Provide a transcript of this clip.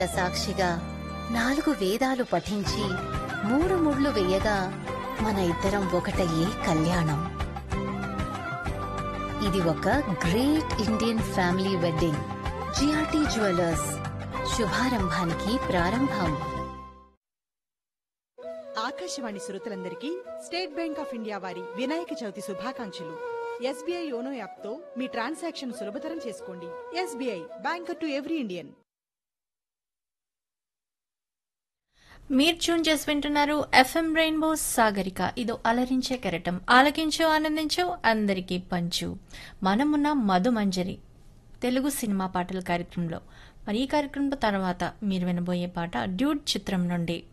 సాక్షిగా నాలుగు వేదాలు పఠించి మూడు ముళ్ళు వేయగా మన ఇద్దరం ఒకటయ్యే కళ్యాణం ఇది ఒక great Indian family wedding GRT jewellers శుభారంభానికి ప్రారంభం ఆకాశవాణి శ్రోతలందరికీ స్టేట్ బ్యాంక్ ఆఫ్ ఇండియా వారి వినాయక చవితి శుభాకాంక్షలు ఎస్బీఐ యోనో యాప్తో మీ ట్రాన్సాక్షన్ సులభతరం చేసుకోండి SBI bank to every Indian మీరు ట్యూన్ చేసి వింటున్నారు ఎఫ్ఎం రెయిన్బో సాగరిక ఇదో అలరించే కెరటం ఆలకించు ఆనందించు అందరికీ పంచు మనమున్న మధుమంజరి తెలుగు సినిమా పాటల కార్యక్రమంలో మరి ఈ కార్యక్రమం తర్వాత మీరు వినబోయే పాట డ్యూడ్ చిత్రం నుండి